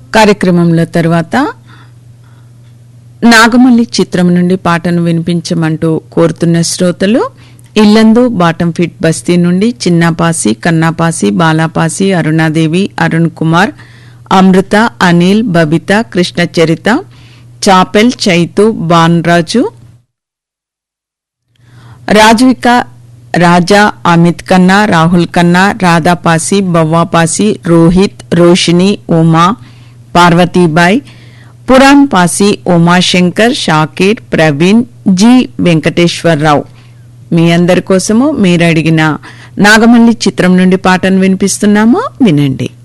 కార్యక్రమంలో తర్వాత నాగమల్లి చిత్రం నుండి పాటను వినిపించమంటూ కోరుతున్న శ్రోతలు ఇల్లందు బాటం ఫిట్ బస్తీ నుండి చిన్నపాసి కన్నాపాసి బాలాపాసి అరుణాదేవి అరుణ్ కుమార్ అమృత అనిల్ బబిత కృష్ణ చరిత చాపెల్ చైతు బాన్రాజు రాజ్విక రాజా అమిత్ కన్నా రాహుల్ కన్నా రాధాపాసి బవ్వాపాసి రోహిత్ రోషిని ఉమా పార్వతీబాయ్ పురాణ్ పాసి ఉమాశంకర్ షాకీర్ ప్రవీణ్ జి వెంకటేశ్వరరావు మీ అందరి కోసము మీరు అడిగిన నాగమల్లి చిత్రం నుండి పాటను వినిపిస్తున్నాము వినండి